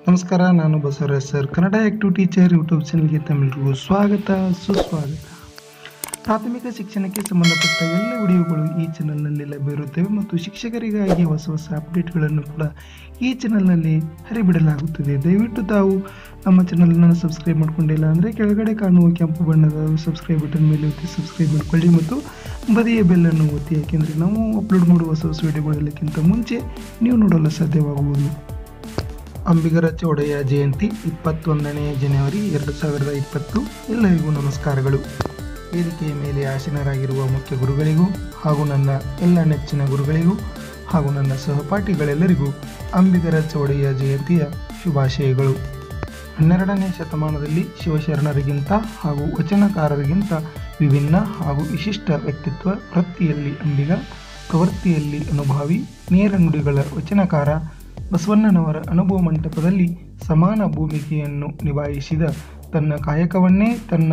ನಮಸ್ಕಾರ ನಾನು Basavaraj sir Kannada active teacher YouTube ಚಾನಲ್ಗೆ ತಮ್ಮೆಲ್ಲರಿಗೂ ಸ್ವಾಗತ ಸುಸ್ವಾಗತ ಪ್ರಾಥಮಿಕ ಶಿಕ್ಷಣಕ್ಕೆ ಸಂಬಂಧಪಟ್ಟ ಎಲ್ಲ ವಿಡಿಯೋಗಳು ಈ ಚಾನಲ್ನಲ್ಲಿ ಲಭ್ಯವಿರುತ್ತವೆ ಮತ್ತು ಶಿಕ್ಷಕರಿಗಾಗಿ ಹೊಸ ಹೊಸ ಅಪ್ಡೇಟ್ಗಳನ್ನು ಕೂಡ ಈ ಚಾನಲ್ನಲ್ಲಿ ಹರಿಬಿಡಲಾಗುತ್ತದೆ ದಯವಿಟ್ಟು ತಾವು ನಮ್ಮ ಚಾನಲನ್ನು ಸಬ್ಸ್ಕ್ರೈಬ್ ಮಾಡ್ಕೊಂಡಿಲ್ಲ ಅಂದರೆ ಕೆಳಗಡೆ ಕಾಣುವ ಕೆಂಪು ಬಣ್ಣದ ಸಬ್ಸ್ಕ್ರೈಬ್ ಬಟನ್ ಮೇಲೆ ಒತ್ತಿ ಸಬ್ಸ್ಕ್ರೈಬ್ ಮಾಡ್ಕೊಳ್ಳಿ ಮತ್ತು ಬದಿಯ ಬೆಲ್ಲನ್ನು ಒತ್ತಿ ಯಾಕೆಂದರೆ ನಾವು ಅಪ್ಲೋಡ್ ಮಾಡುವ ಹೊಸ ಹೊಸ ವಿಡಿಯೋಗಳೆಲ್ಲಕ್ಕಿಂತ ಮುಂಚೆ ನೀವು ನೋಡಲು ಸಾಧ್ಯವಾಗುವುದು ಅಂಬಿಗರ ಚೌಡಯ್ಯ ಜಯಂತಿ ಇಪ್ಪತ್ತೊಂದನೇ ಜನವರಿ ಎರಡು ಸಾವಿರದ ಇಪ್ಪತ್ತು ಎಲ್ಲರಿಗೂ ನಮಸ್ಕಾರಗಳು ವೇದಿಕೆಯ ಮೇಲೆ ಆಸೀನರಾಗಿರುವ ಮುಖ್ಯ ಗುರುಗಳಿಗೂ ಹಾಗೂ ನನ್ನ ಎಲ್ಲ ನೆಚ್ಚಿನ ಗುರುಗಳಿಗೂ ಹಾಗೂ ನನ್ನ ಸಹಪಾಠಿಗಳೆಲ್ಲರಿಗೂ ಅಂಬಿಗರ ಚೌಡಯ್ಯ ಜಯಂತಿಯ ಶುಭಾಶಯಗಳು ಹನ್ನೆರಡನೇ ಶತಮಾನದಲ್ಲಿ ಶಿವಶರಣರಿಗಿಂತ ಹಾಗೂ ವಚನಕಾರರಿಗಿಂತ ವಿಭಿನ್ನ ಹಾಗೂ ವಿಶಿಷ್ಟ ವ್ಯಕ್ತಿತ್ವ ವೃತ್ತಿಯಲ್ಲಿ ಅಂಬಿಗ ಪ್ರವೃತ್ತಿಯಲ್ಲಿ ಅನುಭಾವಿ ನೇರ ನುಡಿಗಳ ವಚನಕಾರ ಬಸವಣ್ಣನವರ ಅನುಭವ ಮಂಟಪದಲ್ಲಿ ಸಮಾನ ಭೂಮಿಕೆಯನ್ನು ನಿಭಾಯಿಸಿದ ತನ್ನ ಕಾಯಕವನ್ನೇ ತನ್ನ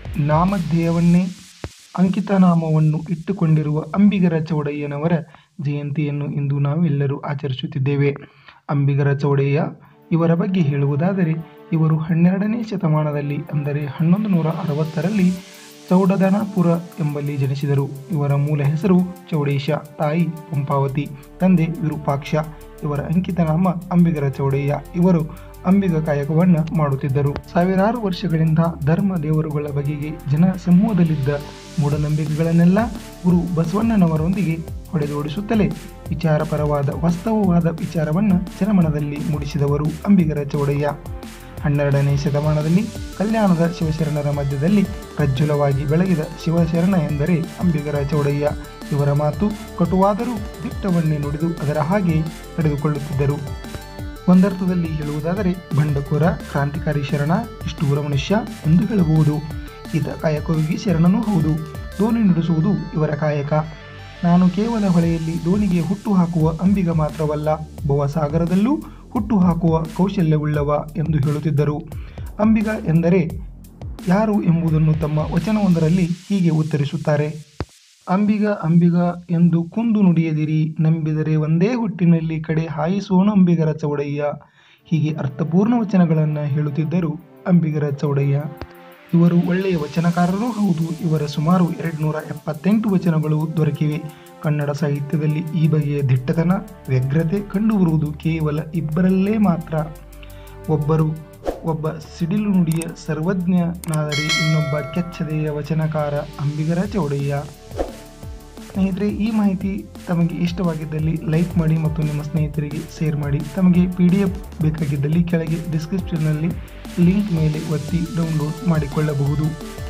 ನಾಮಧೇಯವನ್ನೇ ಅಂಕಿತನಾಮವನ್ನು ಇಟ್ಟುಕೊಂಡಿರುವ ಅಂಬಿಗರ ಚೌಡಯ್ಯನವರ ಜಯಂತಿಯನ್ನು ಇಂದು ನಾವೆಲ್ಲರೂ ಆಚರಿಸುತ್ತಿದ್ದೇವೆ ಅಂಬಿಗರ ಚೌಡಯ್ಯ ಇವರ ಬಗ್ಗೆ ಹೇಳುವುದಾದರೆ ಇವರು ಹನ್ನೆರಡನೇ ಶತಮಾನದಲ್ಲಿ ಅಂದರೆ ಹನ್ನೊಂದು ನೂರ ಅರವತ್ತರಲ್ಲಿ ಚೌಡದನಪುರ ಎಂಬಲ್ಲಿ ಜನಿಸಿದರು ಇವರ ಮೂಲ ಹೆಸರು ಚೌಡೇಶ ತಾಯಿ ಪಂಪಾವತಿ ತಂದೆ ವಿರೂಪಾಕ್ಷ ಇವರ ಅಂಕಿತನಾಮ ಅಂಬಿಗರ ಚೌಡಯ್ಯ ಇವರು ಅಂಬಿಗ ಕಾಯಕವನ್ನು ಮಾಡುತ್ತಿದ್ದರು ಸಾವಿರಾರು ವರ್ಷಗಳಿಂದ ಧರ್ಮ ದೇವರುಗಳ ಬಗೆಗೆ ಜನ ಸಮೂಹದಲ್ಲಿದ್ದ ಮೂಢನಂಬಿಕೆಗಳನ್ನೆಲ್ಲ ಗುರು ಬಸವಣ್ಣನವರೊಂದಿಗೆ ಹೊಡೆದೋಡಿಸುತ್ತಲೇ ವಿಚಾರಪರವಾದ ವಾಸ್ತವವಾದ ವಿಚಾರವನ್ನು ಜನಮನದಲ್ಲಿ ಮೂಡಿಸಿದವರು ಅಂಬಿಗರ ಚೌಡಯ್ಯ ಹನ್ನೆರಡನೇ ಶತಮಾನದಲ್ಲಿ ಕಲ್ಯಾಣದ ಶಿವಶರಣರ ಮಧ್ಯದಲ್ಲಿ ಪ್ರಜ್ವಲವಾಗಿ ಬೆಳಗಿದ ಶಿವಶರಣ ಎಂದರೆ ಅಂಬಿಗರ ಚೌಡಯ್ಯ ಇವರ ಮಾತು ಕಟುವಾದರೂ ದಿಟ್ಟವನ್ನೇ ನುಡಿದು ಅದರ ಹಾಗೆ ನಡೆದುಕೊಳ್ಳುತ್ತಿದ್ದರು ಒಂದರ್ಥದಲ್ಲಿ ಹೇಳುವುದಾದರೆ ಬಂಡಕೋರ ಕ್ರಾಂತಿಕಾರಿ ಶರಣ ನಿಷ್ಠೂರ ಮನುಷ್ಯ ಎಂದು ಹೇಳಬಹುದು ಈತ ಕಾಯಕವಾಗಿ ಶರಣನೂ ಹೌದು ದೋಣಿ ನುಡಿಸುವುದು ಇವರ ಕಾಯಕ ನಾನು ಕೇವಲ ಹೊಳೆಯಲ್ಲಿ ದೋಣಿಗೆ ಹುಟ್ಟು ಹಾಕುವ ಅಂಬಿಗ ಮಾತ್ರವಲ್ಲ ಭವಸಾಗರದಲ್ಲೂ ಹುಟ್ಟು ಹಾಕುವ ಕೌಶಲ್ಯವುಳ್ಳವ ಎಂದು ಹೇಳುತ್ತಿದ್ದರು ಅಂಬಿಗ ಎಂದರೆ ಯಾರು ಎಂಬುದನ್ನು ತಮ್ಮ ವಚನವೊಂದರಲ್ಲಿ ಹೀಗೆ ಉತ್ತರಿಸುತ್ತಾರೆ ಅಂಬಿಗ ಅಂಬಿಗ ಎಂದು ಕುಂದು ನುಡಿಯದಿರಿ ನಂಬಿದರೆ ಒಂದೇ ಹುಟ್ಟಿನಲ್ಲಿ ಕಡೆ ಹಾಯಿಸೋಣ ಅಂಬಿಗರ ಚೌಡಯ್ಯ ಹೀಗೆ ಅರ್ಥಪೂರ್ಣ ವಚನಗಳನ್ನು ಹೇಳುತ್ತಿದ್ದರು ಅಂಬಿಗರ ಚೌಡಯ್ಯ ಇವರು ಒಳ್ಳೆಯ ವಚನಕಾರರೂ ಹೌದು ಇವರ ಸುಮಾರು ಎರಡು ನೂರ ಎಪ್ಪತ್ತೆಂಟು ವಚನಗಳು ದೊರಕಿವೆ ಕನ್ನಡ ಸಾಹಿತ್ಯದಲ್ಲಿ ಈ ಬಗೆಯ ದಿಟ್ಟತನ ವ್ಯಗ್ರತೆ ಕಂಡುಬರುವುದು ಕೇವಲ ಇಬ್ಬರಲ್ಲೇ ಮಾತ್ರ ಒಬ್ಬರು ಒಬ್ಬ ಸಿಡಿಲು ನುಡಿಯ ಸರ್ವಜ್ಞನಾದರೆ ಇನ್ನೊಬ್ಬ ಕೆಚ್ಚದೆಯ ವಚನಕಾರ ಅಂಬಿಗರ ಚೌಡಯ್ಯ ಸ್ನೇಹಿತರೆ ಈ ಮಾಹಿತಿ ತಮಗೆ ಇಷ್ಟವಾಗಿದ್ದಲ್ಲಿ ಲೈಕ್ ಮಾಡಿ ಮತ್ತು ನಿಮ್ಮ ಸ್ನೇಹಿತರಿಗೆ ಶೇರ್ ಮಾಡಿ ತಮಗೆ ಪಿ ಡಿ ಎಫ್ ಬೇಕಾಗಿದ್ದಲ್ಲಿ ಕೆಳಗೆ ಡಿಸ್ಕ್ರಿಪ್ಷನ್ನಲ್ಲಿ ಲಿಂಕ್ ಮೇಲೆ ಒತ್ತಿ ಡೌನ್ಲೋಡ್ ಮಾಡಿಕೊಳ್ಳಬಹುದು